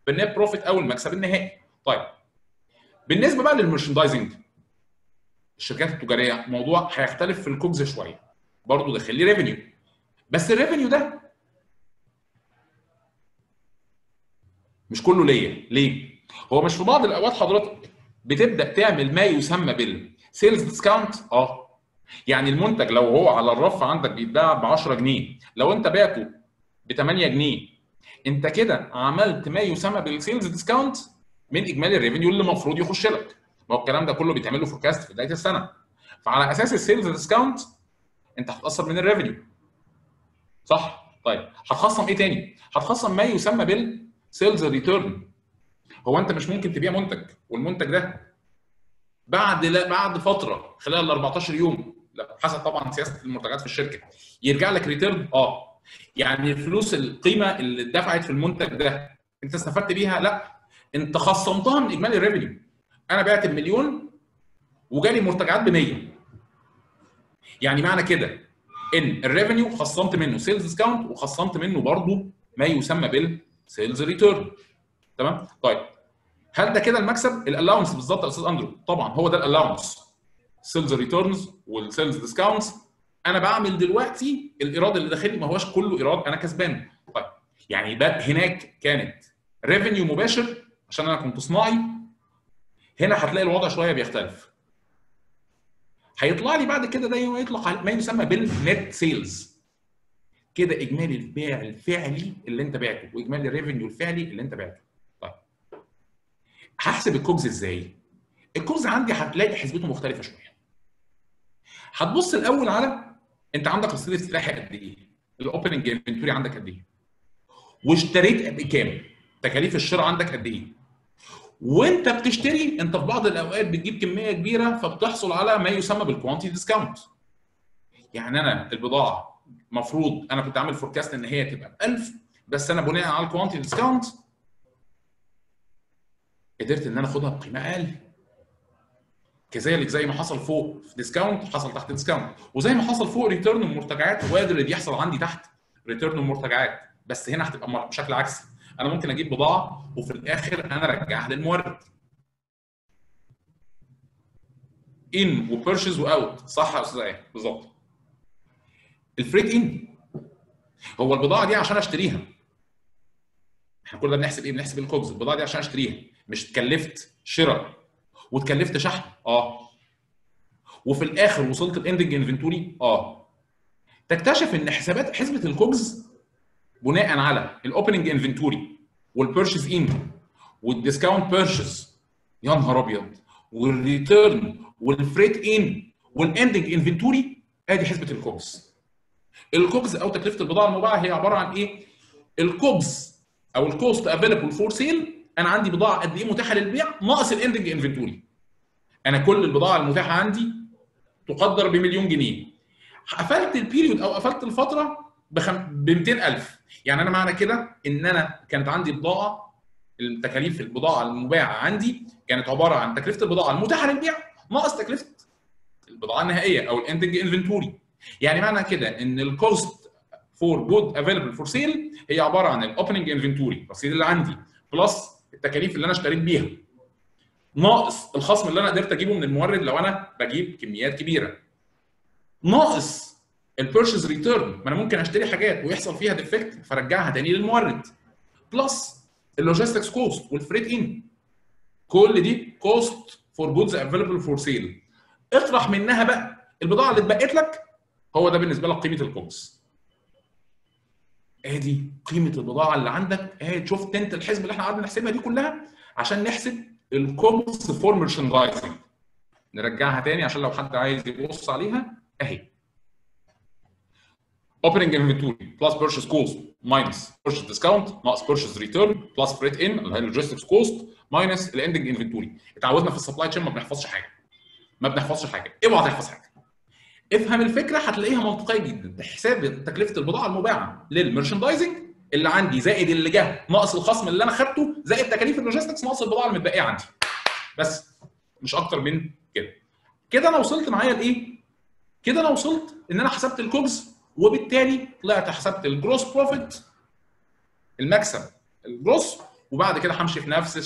بالنت بروفيت او المكسب النهائي طيب بالنسبه بقى للمرشندايزنج الشركات التجاريه الموضوع هيختلف في الكوبز شويه برضه داخل لي ريفينيو بس الريفينيو ده مش كله ليا ليه هو مش في بعض الاوقات حضرتك بتبدا تعمل ما يسمى بالسيلز ديسكاونت اه يعني المنتج لو هو على الرف عندك بيتباع ب 10 جنيه لو انت بعته ب 8 جنيه انت كده عملت ما يسمى بالسيلز ديسكاونت من اجمالي الريفينيو اللي المفروض يخش لك ما هو الكلام ده كله بيتعمل له فوركاست في بدايه السنه فعلى اساس السيلز ديسكاونت انت هتتاثر من الريفينيو صح طيب هتخصم ايه تاني هتخصم ما يسمى بالسيلز ريتيرن هو انت مش ممكن تبيع منتج والمنتج ده بعد لا بعد فتره خلال ال 14 يوم لا حسب طبعا سياسه المنتجات في الشركه يرجع لك ريتيرن اه يعني الفلوس القيمه اللي اتدفعت في المنتج ده انت استفدت بيها لا انت خصمتها من اجمالي الريفينيو انا بعت بمليون وجالي مرتجعات ب 100 يعني معنى كده ان الريفينيو خصمت منه سيلز ديسكاونت وخصمت منه برضه ما يسمى بالسيلز ريتيرن تمام طيب هل ده كده المكسب الالاونس بالظبط يا استاذ اندرو طبعا هو ده الالاونس سيلز ريتيرنز والسيلز ديسكاونتس انا بعمل دلوقتي الايراد اللي داخلي ما هوش كله ايراد انا كسبان طيب يعني ده هناك كانت ريفينيو مباشر عشان انا كنت صناعي هنا هتلاقي الوضع شويه بيختلف هيطلع لي بعد كده ده يطلق ما يسمى بالنت سيلز كده اجمالي البيع الفعلي اللي انت بعته واجمالي الريفينيو الفعلي اللي انت بعته طيب هحسب الكوبز ازاي الكوبز عندي هتلاقي حسبته مختلفه شويه هتبص الاول على انت عندك رصيد استراحي قد ايه الاوبننج انفنتوري عندك قد ايه واشتريت بكام تكاليف الشراء عندك قد ايه وانت بتشتري انت في بعض الاوقات بتجيب كميه كبيره فبتحصل على ما يسمى بالكوانتي ديسكاونت يعني انا البضاعه المفروض انا كنت عامل فوركاست ان هي تبقى ب 1000 بس انا بناء على الكوانتي ديسكاونت قدرت ان انا اخدها بقيمه اقل كذلك زي ما حصل فوق في ديسكاونت حصل تحت ديسكاونت وزي ما حصل فوق ريتيرن المرتجعات وقادر اللي يحصل عندي تحت ريتيرن المرتجعات بس هنا هتبقى بشكل عكسي انا ممكن اجيب بضاعه وفي الاخر انا ارجعها للمورد ان وبيرشيز واوت صح يا استاذ ايه بالظبط الفريت ان هو البضاعه دي عشان اشتريها احنا كل ده بنحسب ايه بنحسب الكوبز البضاعه دي عشان اشتريها مش اتكلفت شراء واتكلفت شحن اه وفي الاخر وصلت الاندنج انفنتوري اه تكتشف ان حسابات حسبه الكوبز بناء على الاوبننج انفنتوري والبيرشيز ان والديسكاونت بيرشيز يا نهار ابيض والريتيرن والفريت ان والاندنج انفنتوري ادي حسبه الكوبز الكوبز او تكلفه البضاعه المباعه هي عباره عن ايه الكوبز او الكوست افيلبل فور سيل انا عندي بضاعه قد ايه متاحه للبيع ناقص الاندنج انفنتوري انا كل البضاعه المتاحه عندي تقدر بمليون جنيه قفلت البيريود او قفلت الفتره ب 200000 يعني انا معنى كده ان انا كانت عندي بضاعه التكاليف البضاعه المباعه عندي كانت عباره عن تكلفه البضاعه المتاحه للبيع ناقص تكلفه البضاعه النهائيه او الاندنج انفنتوري يعني معنى كده ان الكوست فور جود افيلبل فور سيل هي عباره عن الاوبننج انفنتوري الرصيد اللي عندي بلس التكاليف اللي انا اشتريت بيها ناقص الخصم اللي انا قدرت اجيبه من المورد لو انا بجيب كميات كبيره ناقص البيرشيز ريتيرن ما انا ممكن اشتري حاجات ويحصل فيها ديفكت فرجعها تاني للمورد بلس اللوجيستكس كوست والفريت ان كل دي كوست فور جودز افيلبل فور سيل اطرح منها بقى البضاعه اللي اتبقت لك هو ده بالنسبه لك قيمه الكوبس ادي قيمه البضاعه اللي عندك ادي شفت انت الحسبه اللي احنا قعدنا نحسبها دي كلها عشان نحسب الكوبس فور ميرشندايزنج نرجعها تاني عشان لو حد عايز يبص عليها اهي اوبننج انفنتوري بلس بيرشيز كوست ماينس بيرشيز ديسكاونت ناقص بيرشيز ريتيرن بلس فريت ان اللي هي اللوجيستكس كوست ماينس الاندنج انفنتوري اتعودنا في السبلاي تشين ما بنحفظش حاجه ما بنحفظش حاجه اوعى تحفظ حاجه افهم الفكره هتلاقيها منطقيه جدا حساب تكلفه البضاعه المباعه للمرشندايزنج اللي عندي زائد اللي جه ناقص الخصم اللي انا خدته زائد تكاليف اللوجيستكس ناقص البضاعه اللي متبقيه عندي بس مش اكتر من كده كده انا وصلت معايا لايه كده انا وصلت ان انا حسبت الكوبز وبالتالي طلعت حسبت الجروس بروفيت المكسب الجروس وبعد كده همشي في نفس